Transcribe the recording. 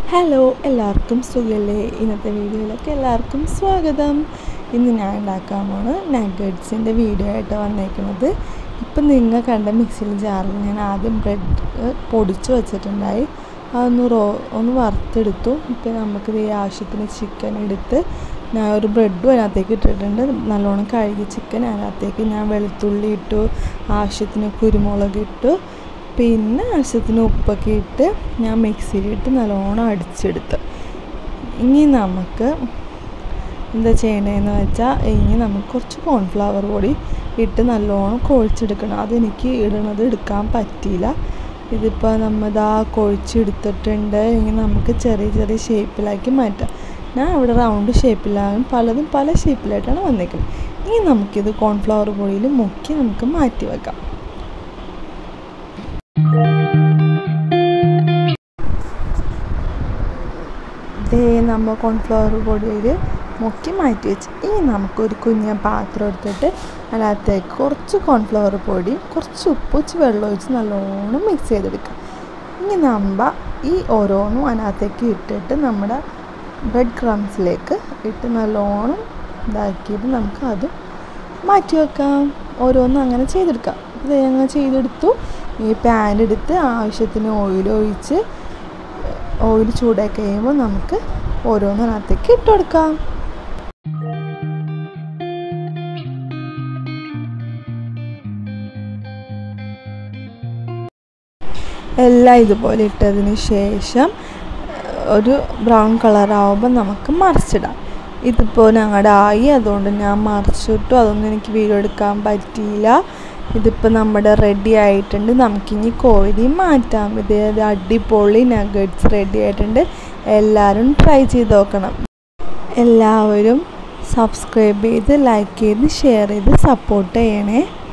hello എല്ലാവർക്കും സുഖല്ലേ ഇന്നത്തെ വീഡിയോയിലേക്ക് എല്ലാവർക്കും സ്വാഗതം ഇന്ന് ഞാൻ ഉണ്ടാക്കാൻ പോണ് നഗറ്റ്സിൻ്റെ വീഡിയോ ആയിട്ട് വന്നേക്കുന്നത് ഇപ്പം നിങ്ങൾ കണ്ട മിക്സിയിൽ ജാറിൽ ഞാൻ ആദ്യം ബ്രെഡ് പൊടിച്ച് വെച്ചിട്ടുണ്ടായി അതൊന്ന് റോ ഒന്ന് വറുത്തെടുത്തു ഇപ്പം നമുക്ക് ഈ ആവശ്യത്തിന് ചിക്കൻ എടുത്ത് ഞാൻ ഒരു ബ്രെഡും അതിനകത്തേക്ക് ഇട്ടിട്ടുണ്ട് നല്ലോണം കഴുകി ചിക്കൻ അതിനകത്തേക്ക് ഞാൻ വെളുത്തുള്ളി ഇട്ടു ആവശ്യത്തിന് കുരുമുളക് ഇട്ടു പിന്നെ ആവശ്യത്തിന് ഉപ്പൊക്കെ ഇട്ട് ഞാൻ മിക്സിയിലിട്ട് നല്ലോണം അടിച്ചെടുത്ത് ഇനി നമുക്ക് എന്താ ചെയ്യണതെന്ന് വെച്ചാൽ ഇനി നമുക്ക് കുറച്ച് കോൺഫ്ലവർ പൊടി ഇട്ട് നല്ലോണം കുഴച്ചെടുക്കണം അതെനിക്ക് ഇടണത് എടുക്കാൻ പറ്റിയില്ല ഇതിപ്പോൾ നമ്മളിതാ കുഴച്ചെടുത്തിട്ടുണ്ട് ഇനി നമുക്ക് ചെറിയ ചെറിയ ഷേപ്പിലാക്കി മാറ്റാം ഞാൻ ഇവിടെ റൗണ്ട് ഷേപ്പിലാകും പലതും പല ഷേപ്പിലായിട്ടാണ് വന്നേക്കുന്നത് ഇനി നമുക്കിത് കോൺഫ്ലവർ പൊടിയിൽ മുക്കി നമുക്ക് മാറ്റി വെക്കാം ദേ നമ്മൾ കോൺഫ്ലവർ പൊടിയിൽ മുക്കി മാറ്റി വെച്ച് ഇനി നമുക്കൊരു കുഞ്ഞ പാത്രം എടുത്തിട്ട് അതിനകത്തേക്ക് കുറച്ച് കോൺഫ്ലവർ പൊടി കുറച്ച് ഉപ്പ് വെച്ച് വെള്ളം ഒഴിച്ച് നല്ലോണം മിക്സ് ചെയ്തെടുക്കാം ഇനി നമ്മൾ ഈ ഓരോന്നും അതിനകത്തേക്ക് ഇട്ടിട്ട് നമ്മുടെ ബ്രെഡ് ക്രംസിലേക്ക് ഇട്ട് നല്ലോണം ഇതാക്കിയിട്ട് നമുക്ക് അത് മാറ്റി വെക്കാം ഓരോന്നും അങ്ങനെ ചെയ്തെടുക്കാം ഇത് അങ്ങനെ ചെയ്തെടുത്തു ഈ പാൻ എടുത്ത് ആവശ്യത്തിന് ഓയിൽ ഒഴിച്ച് ഓയിൽ ചൂടാക്കി കഴിയുമ്പോൾ നമുക്ക് ഓരോന്നിനകത്തേക്ക് ഇട്ട് കൊടുക്കാം എല്ലാം ഇതുപോലെ ഇട്ടതിന് ശേഷം ഒരു ബ്രൗൺ കളറാവുമ്പോൾ നമുക്ക് മറിച്ചിടാം ഇതിപ്പോൾ ഞങ്ങളുടെ ആയി അതുകൊണ്ട് ഞാൻ മറിച്ചിട്ടു അതൊന്നും എനിക്ക് വീഡിയോ എടുക്കാൻ പറ്റിയില്ല ഇതിപ്പോൾ നമ്മുടെ റെഡി ആയിട്ടുണ്ട് നമുക്കിനി കോരി മാറ്റാം ഇത് അടിപൊളി നഗറ്റ്സ് റെഡി ആയിട്ടുണ്ട് എല്ലാവരും ട്രൈ ചെയ്ത് നോക്കണം എല്ലാവരും സബ്സ്ക്രൈബ് ചെയ്ത് ലൈക്ക് ചെയ്ത് ഷെയർ ചെയ്ത് സപ്പോർട്ട് ചെയ്യണേ